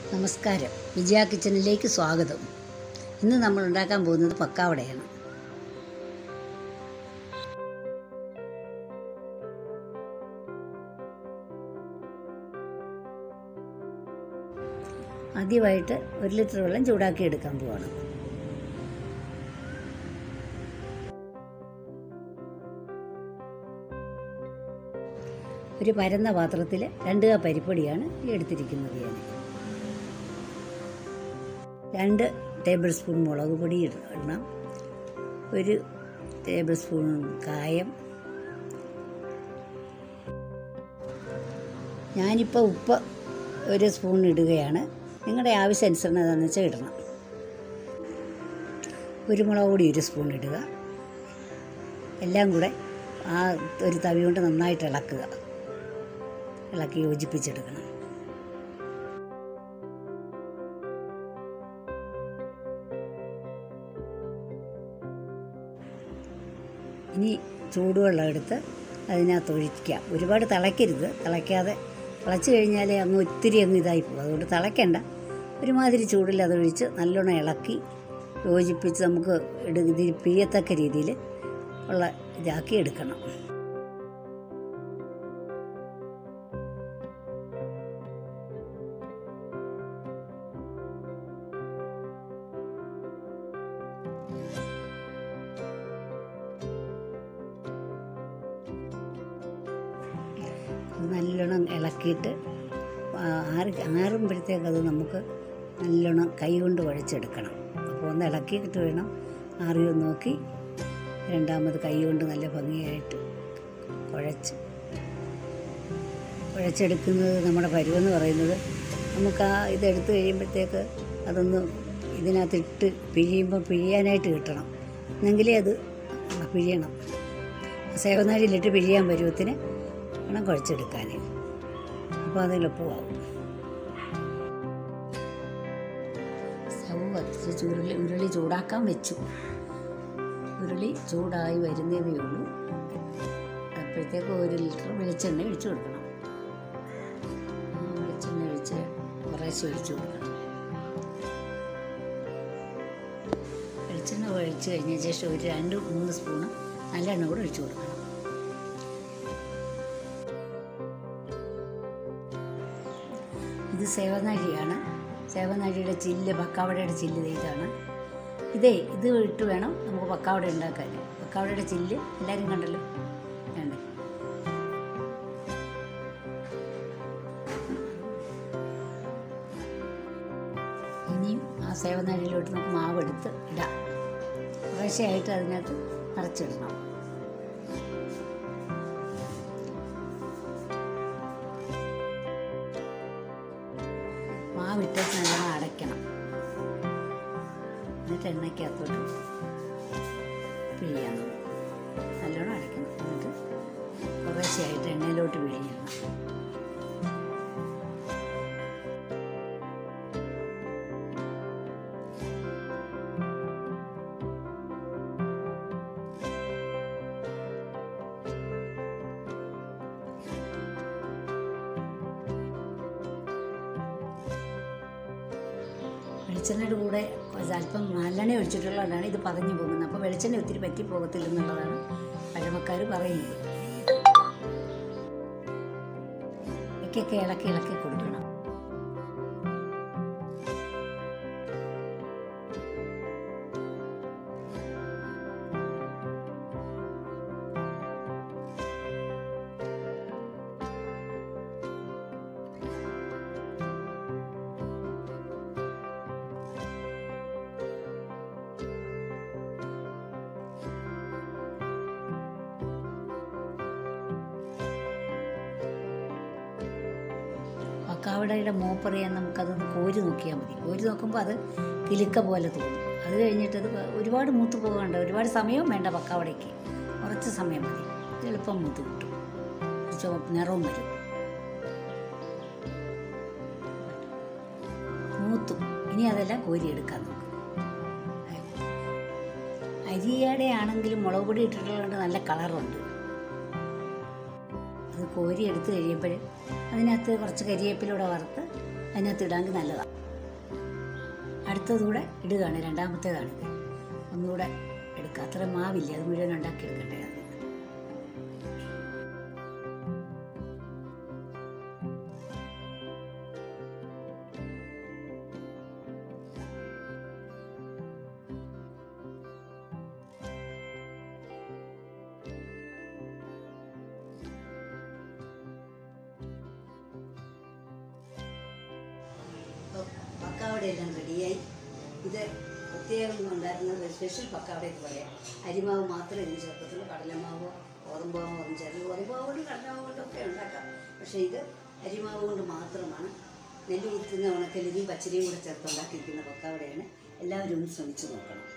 നമസ്കാരം വിജയ കിച്ചണിലേക്ക് സ്വാഗതം ഇന്ന് നമ്മൾ ഉണ്ടാക്കാൻ പോകുന്നത് പക്കാവടയാണ് ആദ്യമായിട്ട് ഒരു ലിറ്റർ വെള്ളം ചൂടാക്കി എടുക്കാൻ പോവാണ് ഒരു പരന്ന പാത്രത്തിൽ രണ്ട് കപ്പ് അരിപ്പൊടിയാണ് എടുത്തിരിക്കുന്നത് ഞാൻ രണ്ട് ടേബിൾ സ്പൂൺ മുളക് പൊടി ഇടണം ഒരു ടേബിൾ സ്പൂൺ കായം ഞാനിപ്പോൾ ഉപ്പ് ഒരു സ്പൂൺ ഇടുകയാണ് നിങ്ങളുടെ ആവശ്യാനുസരണം ഏതാണെന്ന് വെച്ചാൽ ഇടണം കുരുമുളക് പൊടി ഒരു സ്പൂൺ ഇടുക എല്ലാം കൂടെ ആ ഒരു തവി കൊണ്ട് നന്നായിട്ട് ഇളക്കുക ഇളക്കി യോജിപ്പിച്ചെടുക്കണം ഇനി ചൂടുവെള്ളം എടുത്ത് അതിനകത്ത് ഒഴിക്കുക ഒരുപാട് തിളയ്ക്കരുത് തിളയ്ക്കാതെ തിളച്ച് കഴിഞ്ഞാൽ അങ്ങ് ഒത്തിരി അങ്ങ് ഇതായി പോകും അതുകൊണ്ട് തിളയ്ക്കണ്ട ഒരുമാതിരി ചൂടിൽ അതൊഴിച്ച് നല്ലോണം ഇളക്കി യോജിപ്പിച്ച് നമുക്ക് എടു ഇതിൽ പിഴിയത്തക്ക രീതിയിൽ ഉള്ള ഇതാക്കി എടുക്കണം അത് നല്ലോണം ഇളക്കിയിട്ട് ആ- ആറി ആറുമ്പോഴത്തേക്ക് അത് നമുക്ക് നല്ലോണം കൈ കൊണ്ട് കുഴച്ചെടുക്കണം അപ്പോൾ ഒന്ന് ഇളക്കിയിട്ട് വേണം ആറിയോ നോക്കി രണ്ടാമത് കൈ കൊണ്ട് നല്ല ഭംഗിയായിട്ട് കുഴച്ച് കുഴച്ചെടുക്കുന്നത് നമ്മുടെ പരുവെന്ന് പറയുന്നത് നമുക്ക് ആ ഇതെടുത്ത് കഴിയുമ്പോഴത്തേക്ക് അതൊന്ന് ഇതിനകത്തിട്ട് പിഴിയുമ്പോൾ പിഴിയാനായിട്ട് കിട്ടണം എന്നെങ്കിലേ അത് പിഴിയണം സേവനാഴിയിലിട്ട് പിഴിയാൻ പരുവത്തിന് വേണം കുഴച്ചെടുക്കാൻ അപ്പോൾ അത് എളുപ്പമാവും സ്റ്റവ് കത്തിച്ച് ചുരുളി ഉരുളി ചൂടാക്കാൻ വെച്ചു ഉരുളി ചൂടായി വരുന്നതേ ഉള്ളൂ അപ്പോഴത്തേക്ക് ഒരു ലിറ്റർ വെളിച്ചെണ്ണ ഒഴിച്ചു കൊടുക്കണം ആ വെളിച്ചെണ്ണ ഒഴിച്ച് കുറേശ്ശെ ഒഴിച്ചു കൊടുക്കണം വെളിച്ചെണ്ണ ഒഴിച്ച് കഴിഞ്ഞ ശേഷം ഒരു രണ്ട് മൂന്ന് സ്പൂണ് നല്ലെണ്ണ കൂടെ ഒഴിച്ചു കൊടുക്കണം ഇത് സേവനാഴിയാണ് സേവനാഴിയുടെ ചില്ല് പക്കാവടയുടെ ചില്ല് ദേ ഇതാണ് ഇതേ ഇത് ഇട്ട് വേണം നമുക്ക് പക്കാവട ഉണ്ടാക്കാൻ പക്കാവടയുടെ ചില്ല് എല്ലാവരും കണ്ടല്ലോ വേണ്ടേ ഇനിയും ആ സേവനാഴിയിലോട്ട് നമുക്ക് മാവെടുത്ത് ഇടാം കുറേശ്ശെയായിട്ട് അതിനകത്ത് നിറച്ചിടണം മാവിട്ട് നല്ലോണം അടയ്ക്കണം എന്നിട്ട് എണ്ണയ്ക്കകത്തോട്ട് പിഴിയാൻ തുടങ്ങും നല്ലോണം അടയ്ക്കണം എന്നിട്ട് കുറേശ്ശെയായിട്ട് എണ്ണയിലോട്ട് പിഴിയണം വെളിച്ചെണ്ണയുടെ കൂടെ കുറച്ച് അല്പം നല്ലെണ്ണ ഒഴിച്ചിട്ടുള്ളതുകൊണ്ടാണ് ഇത് പതഞ്ഞു പോകുന്നത് അപ്പോൾ വെളിച്ചെണ്ണ ഒത്തിരി പറ്റി പോകത്തില്ലെന്നുള്ളതാണ് പഴമക്കാർ പറയുന്നത് ഇടയ്ക്കൊക്കെ ഇളക്കി ഇളക്കി കൊടുക്കണം പക്കാവടയുടെ മൂപ്പറിയാൻ നമുക്കതൊന്ന് കോരി നോക്കിയാൽ മതി കോരി നോക്കുമ്പോൾ അത് കിലുക്ക പോലെ തോന്നും അത് കഴിഞ്ഞിട്ട് അത് ഒരുപാട് മൂത്ത് പോകണ്ട ഒരുപാട് സമയവും വേണ്ട പക്കാവടയ്ക്ക് കുറച്ച് സമയം മതി എളുപ്പം മൂത്ത് കിട്ടും ഒരു ചുവപ്പ് നിറവും വരും മൂത്തു ഇനി അതെല്ലാം കോരിയെടുക്കാൻ നോക്കും അരിയുടെ ആണെങ്കിലും മുളക് പൊടി ഇട്ടിട്ടുള്ളതുകൊണ്ട് നല്ല കളറുണ്ട് അത് കോരി എടുത്ത് കഴിയുമ്പോൾ അതിനകത്ത് കുറച്ച് കരിവേപ്പിലൂടെ വറുത്ത് അതിനകത്ത് ഇടാമെങ്കിൽ നല്ലതാണ് അടുത്തതുകൂടെ ഇടുകയാണ് രണ്ടാമത്തേതാണിത് ഒന്നുകൂടെ എടുക്കുക അത്ര മാവില്ല അത് മുഴുവൻ ഉണ്ടാക്കി എടുക്കണ്ടേ അത് അപ്പോൾ പക്കാവട എല്ലാം റെഡിയായി ഇത് പ്രത്യേകം ഉണ്ടായിരുന്നത് ഒരു സ്പെഷ്യൽ പക്കാവടയൊക്കെ പറയാം അരിമാവ് മാത്രമേ ഇതിന് ചേർക്കത്തുള്ളൂ കടലമാവോ ഗോതമ്പാവോ ഒന്നും ചേർത്ത് ഗോതമ്പാവ് കൊണ്ട് കടലമാവ് കൊണ്ടൊക്കെ ഉണ്ടാക്കാം പക്ഷേ ഇത് അരിമാവ് കൊണ്ട് മാത്രമാണ് നെല്ല് കുത്തുന്ന ഉണക്കലരിയും പച്ചരിയും കൂടെ ചേർത്ത് ഉണ്ടാക്കിയിരിക്കുന്ന പക്കാവടയാണ് എല്ലാവരും ഒന്ന് ശ്രമിച്ചു നോക്കണം